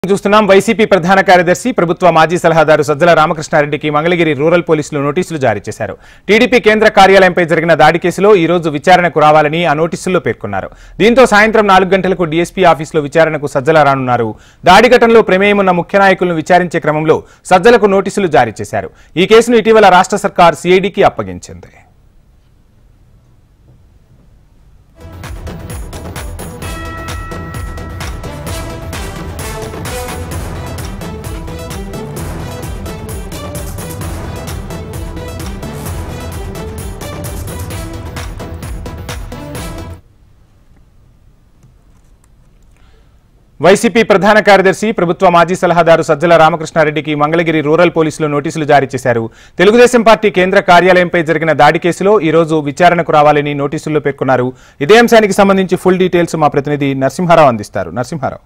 చూస్తున్నాం వైసీపీ ప్రధాన కార్యదర్శి ప్రభుత్వ మాజీ సలహాదారు సజ్జల రామకృష్ణారెడ్డికి మంగళగిరి రూరల్ పోలీసులు నోటీసులు జారీ చేశారు టీడీపీ కేంద్ర కార్యాలయంపై జరిగిన దాడి కేసులో ఈ రోజు విచారణకు రావాలని ఆ నోటీసుల్లో పేర్కొన్నారు దీంతో సాయంత్రం నాలుగు గంటలకు డీఎస్పీ ఆఫీసులో విచారణకు సజ్జల రానున్నారు దాడి ఘటనలో ప్రమేయం ఉన్న ముఖ్య నాయకులను విచారించే క్రమంలో సజ్జలకు నోటీసులు జారీ చేశారు ఈ కేసును ఇటీవల రాష్ట్ర సర్కార్ సిఐడికి అప్పగించింది వైసీపీ ప్రధాన కార్యదర్శి ప్రభుత్వ మాజీ సలహాదారు సజ్జల రామకృష్ణారెడ్డికి మంగళగిరి రూరల్ పోలీసులు నోటీసులు జారీ చేశారు తెలుగుదేశం పార్టీ కేంద్ర కార్యాలయంపై జరిగిన దాడి కేసులో ఈ రోజు విచారణకు రావాలని నోటీసుల్లో పేర్కొన్నారు ఇదే అంశానికి సంబంధించి ఫుల్ డీటెయిల్స్ మా ప్రతినిధి నరసింహారావు అందిస్తారు నరసింహారావు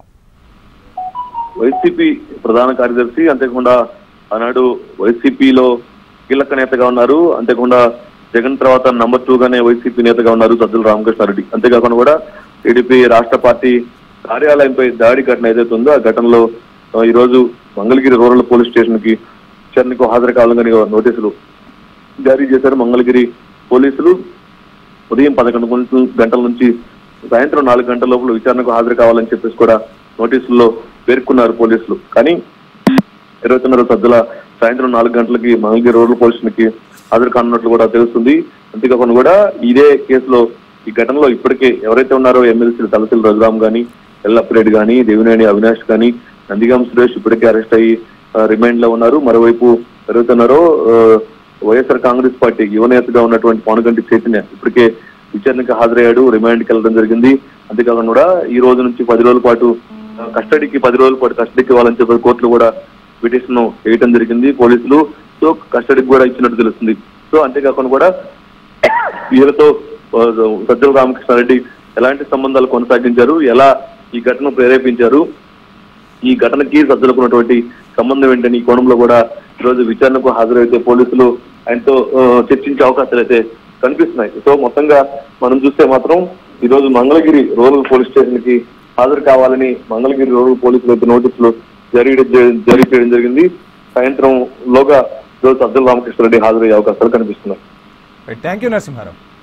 వైసీపీ ప్రధాన కార్యదర్శి అంతేకాకుండా ఆనాడు వైసీపీలో కీలక నేతగా ఉన్నారు అంతేకాకుండా జగన్ తర్వాత నంబర్ టూ గానే వైసీపీ నేతగా ఉన్నారు సజ్జల రామకృష్ణారెడ్డి అంతేకాకుండా కూడా టీడీపీ రాష్ట్ర పార్టీ కార్యాలయంపై దాడి ఘటన ఏదైతే ఉందో ఆ ఘటనలో ఆ, ఈ రోజు మంగళగిరి రూరల్ పోలీస్ స్టేషన్ కి విచారణకు హాజరు కావాలని నోటీసులు జారీ చేశారు మంగళగిరి పోలీసులు ఉదయం పదకొండు గంటల- గంటల నుంచి సాయంత్రం నాలుగు గంటల లోపల విచారణకు హాజరు కావాలని చెప్పేసి కూడా నోటీసుల్లో పేర్కొన్నారు పోలీసులు కానీ ఇరవై తొమ్మిది సజ్జల సాయంత్రం నాలుగు గంటలకి మంగళగిరి రూరల్ పోలీసులకి హాజరు కానున్నట్లు కూడా తెలుస్తుంది అంతేకాకుండా కూడా ఇదే కేసులో ఈ ఘటనలో ఇప్పటికే ఎవరైతే ఉన్నారో ఎమ్మెల్సీలు తలసిల్ రఘురామ్ గాని ఎల్లప్పిరెడ్డి గాని దేవినేని అవినాష్ గాని నందిగాం సురేష్ ఇప్పటికే అరెస్ట్ అయ్యి ఆ, రిమాండ్ లో ఉన్నారు మరోవైపు ఎవరైతున్నారో ఆ, వైఎస్ఆర్ కాంగ్రెస్ పార్టీ యువనేతగా ఉన్నటువంటి పవనగంటి చైతన్య ఇప్పటికే విచారణకు హాజరయ్యాడు రిమాండ్కి వెళ్ళడం జరిగింది అంతేకాకుండా కూడా ఈ రోజు నుంచి పది రోజుల పాటు ఆ, కస్టడీకి పది రోజుల పాటు కస్టడీకి ఇవ్వాలని చెప్పి కోర్టులు కూడా పిటిషన్ వేయటం జరిగింది పోలీసులు సో కస్టడీకి కూడా ఇచ్చినట్టు తెలుస్తుంది సో అంతేకాకుండా కూడా వీళ్ళతో ఆ, సజ్జల రామకృష్ణారెడ్డి ఎలాంటి సంబంధాలు కొనసాగించారు ఎలా ఈ ఘటన ప్రేరేపించారు ఈ ఘటనకి సజ్జలకు ఉన్నటువంటి సంబంధం ఏంటని ఈ కోణంలో కూడా ఈరోజు విచారణకు హాజరైతే పోలీసులు ఆయనతో ఆ, చర్చించే అవకాశాలు అయితే కనిపిస్తున్నాయి సో మొత్తంగా మనం చూస్తే మాత్రం ఈ రోజు మంగళగిరి రూరల్ పోలీస్ స్టేషన్ కి హాజరు కావాలని మంగళగిరి రూరల్ పోలీసులు అయితే నోటీసులు జారీ చే- జారీ చేయడం జరిగింది సాయంత్రం లోగా ఈరోజు సజ్జల రామకృష్ణారెడ్డి హాజరయ్యే అవకాశాలు కనిపిస్తున్నాయి థ్యాంక్ యూ నరసింహారావు